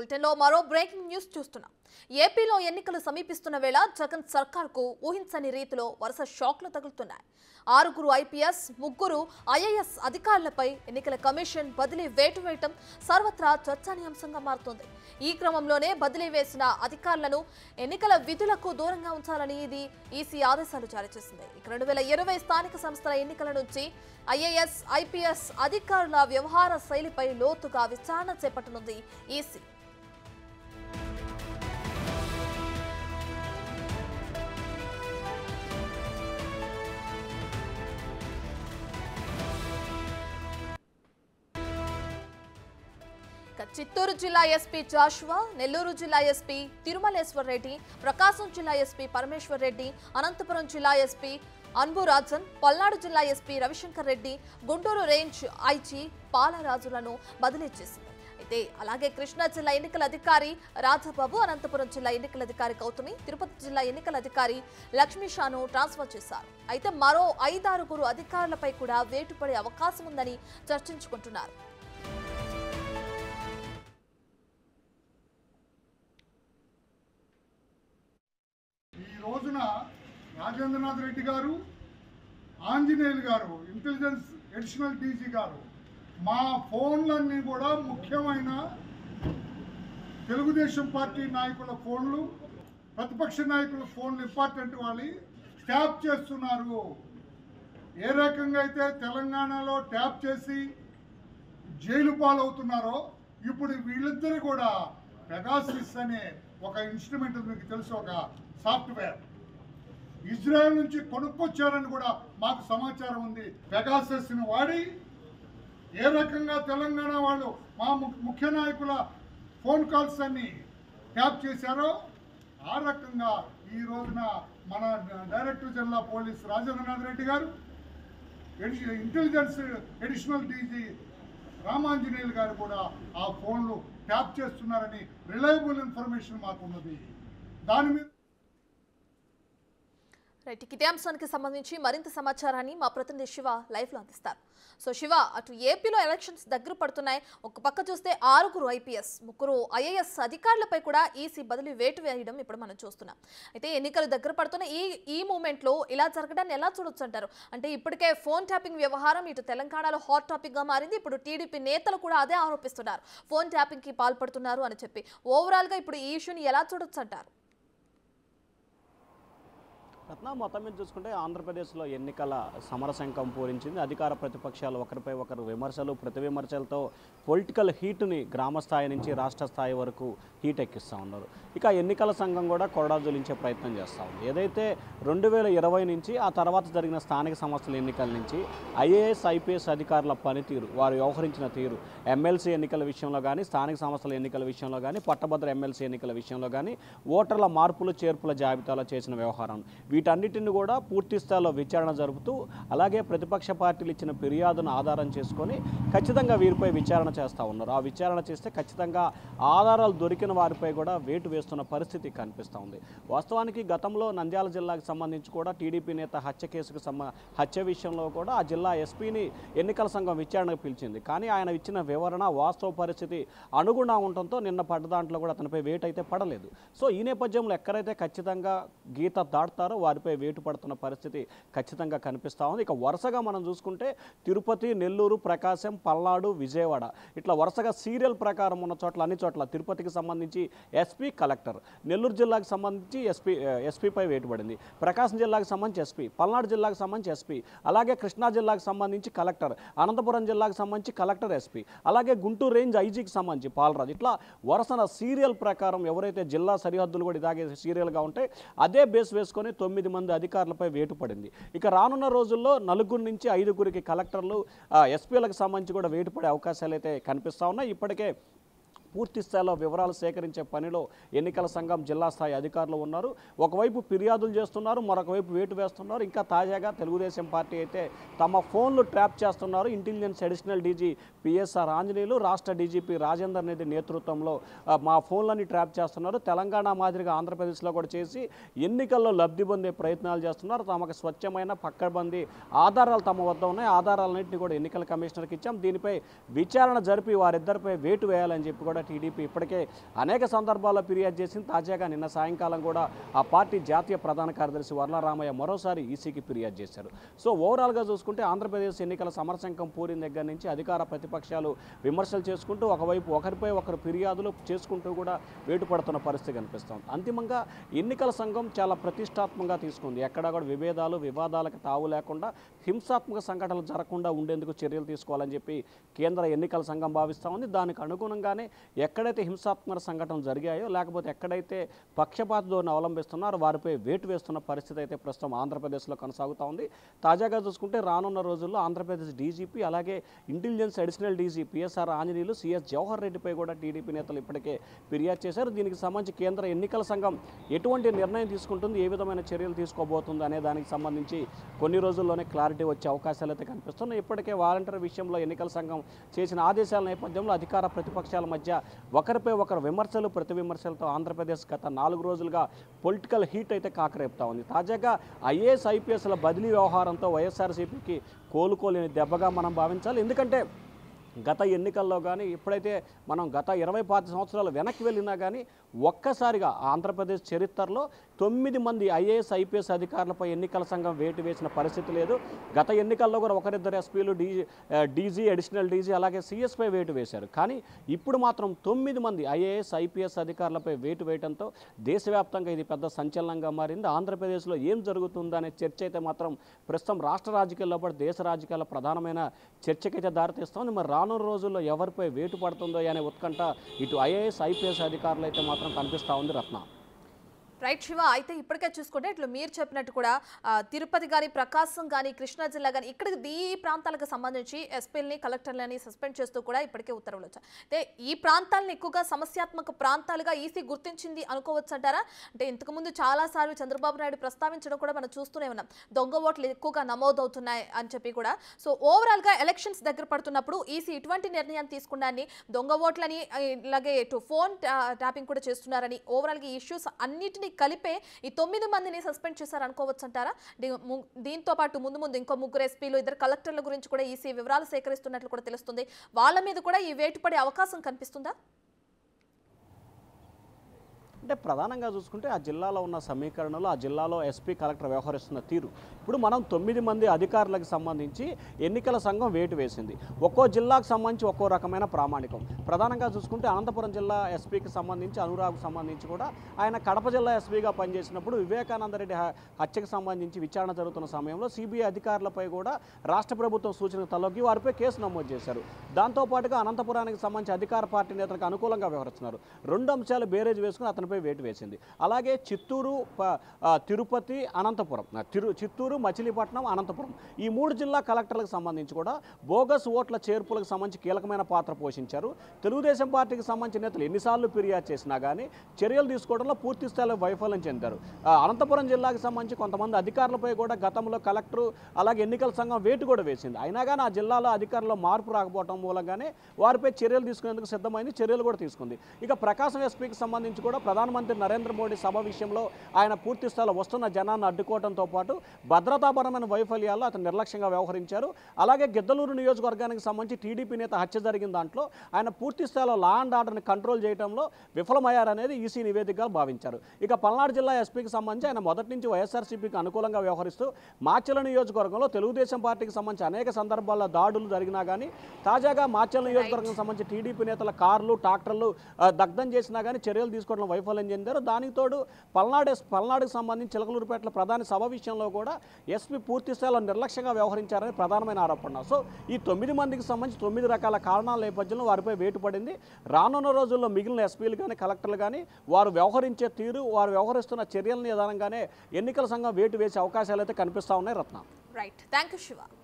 బ్రిటన్లో మరో breaking news చూస్తున్నాం ఏపీలో ఎన్నికలు సమీపిస్తున్న వేళ జగన్ సర్కార్కు ఊహించని రీతిలో వరుస షాక్లు తగులుతున్నాయి ఆరుగురు ఐపీఎస్ ముగ్గురు ఐఏఎస్ అధికారులపై ఎన్నికల కమిషన్ బదిలీ వేటు వేయటం సర్వత్రా చర్చానీయాంశంగా మారుతోంది ఈ క్రమంలోనే బదిలీ వేసిన అధికారులను ఎన్నికల విధులకు దూరంగా ఉంచాలని ఇది ఈసీ ఆదేశాలు జారీ చేసింది ఇక రెండు వేల ఇరవై స్థానిక సంస్థల ఎన్నికల నుంచి ఐఏఎస్ ఐపీఎస్ అధికారుల వ్యవహార శైలిపై లోతుగా విచారణ చేపట్టనుంది ఈసీ ఇక చిత్తూరు జిల్లా ఎస్పీ జాషువా నెల్లూరు జిల్లా ఎస్పీ తిరుమలేశ్వర్ రెడ్డి ప్రకాశం జిల్లా ఎస్పీ పరమేశ్వర్ రెడ్డి అనంతపురం జిల్లా ఎస్పీ అన్బురాజన్ పల్నాడు జిల్లా SP Ravishankar Reddy Guntur range IG పాలరాజులను బదిలీ చేసింది అయితే అలాగే కృష్ణా జిల్లా ఎన్నికల అధికారి రాజబాబు అనంతపురం జిల్లా ఎన్నికల అధికారి గౌతమి తిరుపతి జిల్లా ఎన్నికల అధికారి లక్ష్మీషాను ట్రాన్స్ఫర్ చేశారు అయితే మరో ఐదారుగురు అధికారులపై కూడా వేటు పడే అవకాశం ఉందని చర్చించుకుంటున్నారు ఈ రోజున రాజేంద్రనాథ్ రెడ్డి గారు ఆంజనేయులు గారు ఇంటెలిజెన్స్ అడిషనల్ డీజీ గారు మా ఫోన్లన్నీ కూడా ముఖ్యమైన తెలుగుదేశం పార్టీ నాయకుల ఫోన్లు ప్రతిపక్ష నాయకుల ఫోన్లు ఇంపార్టెంట్ వాళ్ళు ట్యాప్ చేస్తున్నారు ఏ రకంగా అయితే తెలంగాణలో ట్యాప్ చేసి జైలు పాలవుతున్నారో ఇప్పుడు వీళ్ళిద్దరు కూడా పెగాసిస్ అనే ఒక ఇన్స్ట్రుమెంట్ ఉంది, మీకు తెలుసు ఒక సాఫ్ట్వేర్ ఇజ్రాయెల్ నుంచి కొనుక్కొచ్చారని కూడా మాకు సమాచారం ఉంది పెగాసస్ని వాడి ఏ రకంగా తెలంగాణ వాళ్ళు మా ము- ముఖ్య నాయకుల ఫోన్ కాల్స్ అన్ని ట్యాప్ చేశారో ఆ రకంగా ఈ రోజున మన director general of police Rajendranath Reddy గారు ఎడి- ఇంటెలిజెన్స్ అడిషనల్ డీజీ రామాంజనేయులు గారు కూడా ఆ ఫోన్లు ట్యాప్ చేస్తున్నారని రిలయబుల్ ఇన్ఫర్మేషన్ మాకు ఉన్నది దాని మీద రైట్ ఇక ఇదే అంశానికి సంబంధించి మరింత సమాచారాన్ని మా ప్రతినిధి శివ లైవ్ లో అందిస్తారు సో శివ అటు ఏపీలో ఎలక్షన్స్ దగ్గర పడుతున్నాయి ఒక పక్క చూస్తే ఆరుగురు ఐపీఎస్ ముగ్గురు ఐఏఎస్ అధికారులపై కూడా ఈసీ బదిలీ వేటు వేయడం ఇప్పుడు మనం చూస్తున్నాం అయితే ఎన్నికలు దగ్గర పడుతున్న ఈ ఈ మూమెంట్లో ఇలా జరగడాన్ని ఎలా చూడొచ్చు అంటారు అంటే ఇప్పటికే ఫోన్ ట్యాపింగ్ వ్యవహారం ఇటు తెలంగాణలో హాట్ టాపిక్ గా మారింది ఇప్పుడు టీడీపీ నేతలు కూడా అదే ఆరోపిస్తున్నారు ఫోన్ ట్యాపింగ్ కి పాల్పడుతున్నారు అని చెప్పి ఓవరాల్ గా ఇప్పుడు ఈ ఇష్యూని ఎలా చూడొచ్చు అంటారు రత్న మొత్తం మీద చూసుకుంటే ఆంధ్రప్రదేశ్లో ఎన్నికల సమరశంఖం పూరించింది అధికార ప్రతిపక్షాలు ఒకరిపై ఒకరు విమర్శలు ప్రతి విమర్శలతో పొలిటికల్ హీట్ని గ్రామ స్థాయి నుంచి రాష్ట్ర స్థాయి వరకు హీట్ ఎక్కిస్తూ ఉన్నారు ఇక ఎన్నికల సంఘం కూడా కొరడా జొలించే ప్రయత్నం చేస్తూ ఉంది ఏదైతే రెండు వేల ఇరవై నుంచి ఆ తర్వాత జరిగిన స్థానిక సంస్థల ఎన్నికల నుంచి ఐఏఎస్ ఐపీఎస్ అధికారుల పనితీరు వారు వ్యవహరించిన తీరు ఎమ్మెల్సీ ఎన్నికల విషయంలో కానీ స్థానిక సంస్థల ఎన్నికల విషయంలో కానీ పట్టభద్ర ఎమ్మెల్సీ ఎన్నికల విషయంలో కానీ ఓటర్ల మార్పులు చేర్పుల జాబితాలో చేసిన వ్యవహారం వీటన్నిటిని కూడా పూర్తి స్థాయిలో విచారణ జరుపుతూ అలాగే ప్రతిపక్ష పార్టీలు ఇచ్చిన ఫిర్యాదును ఆధారం చేసుకొని ఖచ్చితంగా వీరిపై విచారణ చేస్తూ ఉన్నారు ఆ విచారణ చేస్తే ఖచ్చితంగా ఆధారాలు దొరికిన వారిపై కూడా వేటు వేస్తున్న పరిస్థితి కనిపిస్తూ ఉంది వాస్తవానికి గతంలో నంద్యాల జిల్లాకు సంబంధించి కూడా టీడీపీ నేత హత్య కేసుకు సంబ హత్య విషయంలో కూడా ఆ జిల్లా ఎస్పీని ఎన్నికల సంఘం విచారణకు పిలిచింది కానీ ఆయన ఇచ్చిన వివరణ వాస్తవ పరిస్థితి అనుగుణంగా ఉండటంతో నిన్న పడ్డ దాంట్లో కూడా అతనిపై వేటు అయితే పడలేదు సో ఈ నేపథ్యంలో ఎక్కడైతే ఖచ్చితంగా గీత దాటుతారో వారిపై వేటు పడుతున్న పరిస్థితి ఖచ్చితంగా కనిపిస్తూ ఉంది ఇక వరుసగా మనం చూసుకుంటే తిరుపతి నెల్లూరు ప్రకాశం పల్నాడు విజయవాడ ఇట్లా వరుసగా సీరియల్ ప్రకారం ఉన్న చోట్ల అన్ని చోట్ల తిరుపతికి సంబంధించి ఎస్పీ కలెక్టర్ నెల్లూరు జిల్లాకు సంబంధించి ఎస్పీ ఎస్పీపై వేటు పడింది ప్రకాశం జిల్లాకు సంబంధించి ఎస్పీ పల్నాడు జిల్లాకు సంబంధించి ఎస్పీ అలాగే కృష్ణా జిల్లాకు సంబంధించి కలెక్టర్ అనంతపురం జిల్లాకు సంబంధించి కలెక్టర్ ఎస్పీ అలాగే గుంటూరు రేంజ్ ఐజీకి సంబంధించి పాలరాజు ఇట్లా వరుసన సీరియల్ ప్రకారం ఎవరైతే జిల్లా సరిహద్దులు కూడా ఇలాగే సీరియల్గా ఉంటే అదే బేస్ వేసుకొని తొమ్మిది మంది అధికారులపై వేటు పడింది ఇక రానున్న రోజుల్లో నలుగురు నుంచి ఐదుగురికి కలెక్టర్లు ఆ, ఎస్పీలకు సంబంధించి కూడా వేటు పడే అవకాశాలు అయితే కనిపిస్తూ ఉన్నాయి ఇప్పటికే పూర్తి స్థాయిలో వివరాలు సేకరించే పనిలో ఎన్నికల సంఘం జిల్లా స్థాయి అధికారులు ఉన్నారు ఒకవైపు ఫిర్యాదులు చేస్తున్నారు మరొక వైపు వేటు వేస్తున్నారు ఇంకా తాజాగా తెలుగుదేశం పార్టీ అయితే తమ ఫోన్లు ట్రాప్ చేస్తున్నారు intelligence additional DG PSR Anjaneyulu రాష్ట్ర డీజీపీ రాజేందర్ రెడ్డి నేతృత్వంలో ఆ, మా ఫోన్లని ట్రాప్ చేస్తున్నారు తెలంగాణ మాదిరిగా ఆంధ్రప్రదేశ్లో కూడా చేసి ఎన్నికల్లో లబ్ధి పొందే ప్రయత్నాలు చేస్తున్నారు తమకు స్వచ్ఛమైన పక్కబంది ఆధారాలు తమ వద్ద ఉన్నాయి ఆధారాలన్నింటినీ కూడా ఎన్నికల కమిషనర్కి ఇచ్చాం దీనిపై విచారణ జరిపి వారిద్దరిపై వేటు వేయాలని చెప్పి కూడా కూడా టీడీపీ ఇప్పటికే అనేక సందర్భాల్లో ఫిర్యాదు చేసింది తాజాగా నిన్న సాయంకాలం కూడా ఆ పార్టీ జాతీయ ప్రధాన కార్యదర్శి వర్లరామయ్య మరోసారి ఈసీకి ఫిర్యాదు చేశారు సో ఓవరాల్గా చూసుకుంటే ఆంధ్రప్రదేశ్ ఎన్నికల సమరశంకం పూరిన దగ్గర నుంచి అధికార ప్రతిపక్షాలు విమర్శలు చేసుకుంటూ ఒకవైపు ఒకరిపై ఒకరు ఫిర్యాదులు చేసుకుంటూ కూడా వేటుపడుతున్న పరిస్థితి కనిపిస్తోంది అంతిమంగా ఎన్నికల సంఘం చాలా ప్రతిష్టాత్మకంగా తీసుకుంది ఎక్కడా కూడా విభేదాలు వివాదాలకు తావు లేకుండా హింసాత్మక సంఘటనలు జరగకుండా ఉండేందుకు చర్యలు తీసుకోవాలని చెప్పి కేంద్ర ఎన్నికల సంఘం భావిస్తూ ఉంది దానికి అనుగుణంగానే ఎక్కడైతే హింసాత్మక సంఘటనలు జరిగాయో లేకపోతే ఎక్కడైతే పక్షపాత ధోరణి అవలంబిస్తున్నారో వారిపై వేటు వేస్తున్న పరిస్థితి అయితే ప్రస్తుతం ఆంధ్రప్రదేశ్లో కొనసాగుతూ ఉంది తాజాగా చూసుకుంటే రానున్న రోజుల్లో ఆంధ్రప్రదేశ్ డీజీపీ అలాగే intelligence additional DG PSR Anjaneyulu CS Jawahar రెడ్డిపై కూడా టీడీపీ నేతలు ఇప్పటికే ఫిర్యాదు చేశారు దీనికి సంబంధించి కేంద్ర ఎన్నికల సంఘం ఎటువంటి నిర్ణయం తీసుకుంటుంది ఏ విధమైన చర్యలు తీసుకోబోతుంది అనే దానికి సంబంధించి కొన్ని రోజుల్లోనే క్లారిటీ వచ్చే అవకాశాలు అయితే కనిపిస్తున్నాయి ఇప్పటికే వాలంటీర్ విషయంలో ఎన్నికల సంఘం చేసిన ఆదేశాల నేపథ్యంలో అధికార ప్రతిపక్షాల మధ్య ఒకరిపై ఒకరు విమర్శలు ప్రతి విమర్శలతో ఆంధ్రప్రదేశ్ గత నాలుగు రోజులుగా పొలిటికల్ హీట్ అయితే కాకరేపుతా ఉంది తాజాగా ఐఏఎస్ ఐపీఎస్ల బదిలీ వ్యవహారంతో వైఎస్ఆర్సీపీకి కోలుకోలేని దెబ్బగా మనం భావించాలి ఎందుకంటే గత ఎన్నికల్లో కానీ ఇప్పుడైతే మనం గత ఇరవై పాతి సంవత్సరాలు వెనక్కి వెళ్ళినా కానీ ఒక్కసారిగా ఆంధ్రప్రదేశ్ చరిత్రలో తొమ్మిది మంది ఐఏఎస్ ఐపీఎస్ అధికారులపై ఎన్నికల సంఘం వేటు వేసిన పరిస్థితి లేదు గత ఎన్నికల్లో కూడా ఒకరిద్దరు ఎస్పీలు డీ డీజీ అడిషనల్ డీజీ అలాగే సిఎస్పై వేటు వేశారు కానీ ఇప్పుడు మాత్రం తొమ్మిది మంది ఐఏఎస్ ఐపీఎస్ అధికారులపై వేటు వేయడంతో దేశవ్యాప్తంగా ఇది పెద్ద సంచలనంగా మారింది ఆంధ్రప్రదేశ్లో ఏం జరుగుతుందనే చర్చ అయితే మాత్రం ప్రస్తుతం రాష్ట్ర రాజకీయాల్లో పాటు దేశ రాజకీయాల్లో ప్రధానమైన చర్చకైతే దారితీస్తోంది మరి రానున్న రోజుల్లో ఎవరిపై వేటు పడుతుందో అనే ఉత్కంఠ ఇటు ఐఏఎస్ ఐపీఎస్ అధికారులు అయితే మాత్రం కనిపిస్తూ ఉంది రత్న రైట్ శివ అయితే ఇప్పటికే చూసుకుంటే ఇట్లా మీరు చెప్పినట్టు కూడా ఆ, తిరుపతి కానీ ప్రకాశం కానీ కృష్ణా జిల్లా కానీ ఇక్కడ ఈ ప్రాంతాలకు సంబంధించి ఎస్పీలని కలెక్టర్లని సస్పెండ్ చేస్తూ కూడా ఇప్పటికే ఉత్తర్వులు వచ్చాయి అయితే ఈ ప్రాంతాలను ఎక్కువగా సమస్యాత్మక ప్రాంతాలుగా ఈసీ గుర్తించింది అనుకోవచ్చు అంటారా అంటే ఇంతకుముందు చాలాసార్లు చంద్రబాబు నాయుడు ప్రస్తావించడం కూడా మనం చూస్తూనే ఉన్నాం దొంగ ఓట్లు ఎక్కువగా నమోదవుతున్నాయి అని చెప్పి కూడా సో ఓవరాల్గా ఎలక్షన్స్ దగ్గర పడుతున్నప్పుడు ఈసీ ఇటువంటి నిర్ణయం తీసుకున్నారని దొంగ ఓట్లని ఆ, ఇలాగే ఇటు ఫోన్ ట్యా- ట్యాపింగ్ కూడా చేస్తున్నారని ఓవరాల్గా ఈ ఇష్యూస్ అన్నిటినీ కలిపే ఈ తొమ్మిది మందిని సస్పెండ్ చేశారు అనుకోవచ్చు అంటారా దీ- ము- దీంతో పాటు ముందు ముందు ఇంకో ముగ్గురు ఎస్పీలు ఇద్దరు కలెక్టర్ల గురించి కూడా ఈసీ వివరాలు సేకరిస్తున్నట్లు కూడా తెలుస్తుంది వాళ్ళ మీద కూడా ఈ వేటు పడే అవకాశం కనిపిస్తుందా అంటే ప్రధానంగా చూసుకుంటే ఆ జిల్లాలో ఉన్న సమీకరణలో ఆ జిల్లాలో ఎస్పీ కలెక్టర్ వ్యవహరిస్తున్న తీరు ఇప్పుడు మనం తొమ్మిది మంది అధికారులకు సంబంధించి ఎన్నికల సంఘం వేటు వేసింది ఒక్కో జిల్లాకు సంబంధించి ఒక్కో రకమైన ప్రామాణికం ప్రధానంగా చూసుకుంటే అనంతపురం జిల్లా ఎస్పీకి సంబంధించి అనురాగ్కు సంబంధించి కూడా ఆయన కడప జిల్లా ఎస్పీగా పనిచేసినప్పుడు వివేకానంద రెడ్డి హ- హత్యకు సంబంధించి విచారణ జరుగుతున్న సమయంలో సిబిఐ అధికారులపై కూడా రాష్ట్ర ప్రభుత్వం సూచనకు తలొగ్గి వారిపై కేసు నమోదు చేశారు దాంతోపాటుగా అనంతపురానికి సంబంధించి అధికార పార్టీ నేతలకు అనుకూలంగా వ్యవహరిస్తున్నారు రెండు అంశాలు బేరేజ్ వేసుకుని అతనిపై వేటు వేసింది అలాగే చిత్తూరు ప- ఆ, తిరుపతి అనంతపురం ఆ, తిరు చిత్తూరు మచిలీపట్నం అనంతపురం ఈ మూడు జిల్లా కలెక్టర్లకు సంబంధించి కూడా బోగస్ ఓట్ల చేర్పులకు సంబంధించి కీలకమైన పాత్ర పోషించారు తెలుగుదేశం పార్టీకి సంబంధించిన నేతలు ఎన్నిసార్లు ఫిర్యాదు చేసినా కానీ చర్యలు తీసుకోవడంలో పూర్తి స్థాయిలో వైఫల్యం చెందారు ఆ, అనంతపురం జిల్లాకు సంబంధించి కొంతమంది అధికారులపై కూడా గతంలో కలెక్టరు అలాగే ఎన్నికల సంఘం వేటు కూడా వేసింది అయినా కానీ ఆ జిల్లాలో అధికారుల్లో మార్పు రాకపోవడం మూలంగానే వారిపై చర్యలు తీసుకునేందుకు సిద్ధమైంది చర్యలు కూడా తీసుకుంది ఇక ప్రకాశం ఎస్పీకి సంబంధించి కూడా ప్రధానమంత్రి నరేంద్ర మోడీ సభ విషయంలో ఆయన పూర్తి స్థాయిలో వస్తున్న జనాన్ని అడ్డుకోవడంతో పాటు భద్రతాపరమైన వైఫల్యాల్లో అతను నిర్లక్ష్యంగా వ్యవహరించారు అలాగే గిద్దలూరు నియోజకవర్గానికి సంబంధించి టీడీపీ నేత హత్య జరిగిన దాంట్లో ఆయన పూర్తి స్థాయిలో లా అండ్ ఆర్డర్ని కంట్రోల్ చేయడంలో విఫలమయ్యారనేది ఈసీ నివేదికగా భావించారు ఇక పల్నాడు జిల్లా ఎస్పీకి సంబంధించి ఆయన మొదటి నుంచి వైఎస్ఆర్సీపీకి అనుకూలంగా వ్యవహరిస్తూ మాచల నియోజకవర్గంలో తెలుగుదేశం పార్టీకి సంబంధించి అనేక సందర్భాల్లో దాడులు జరిగినా కానీ తాజాగా మాచల నియోజకవర్గం సంబంధించి టీడీపీ నేతల కార్లు ట్రాక్టర్లు ఆ, దగ్ధం చేసినా కానీ చర్యలు తీసుకోవడం వైఫల్యం చెందారు దానికి తోడు పల్నాడు ఎస్- పల్నాడుకు సంబంధించి చిలకలూరుపేటల ప్రధాని సభ విషయంలో కూడా ఎస్పీ పూర్తి స్థాయిలో నిర్లక్ష్యంగా వ్యవహరించారని ప్రధానమైన ఆరోపణ సో ఈ తొమ్మిది మందికి సంబంధించి తొమ్మిది రకాల కారణాల నేపథ్యంలో వారిపై వేటు పడింది రానున్న రోజుల్లో మిగిలిన ఎస్పీలు కానీ కలెక్టర్లు కానీ వారు వ్యవహరించే తీరు వారు వ్యవహరిస్తున్న చర్యల నిదానంగానే ఎన్నికల సంఘం వేటు వేసే అవకాశాలు అయితే కనిపిస్తూ ఉన్నాయి Ratna right thank you Shiva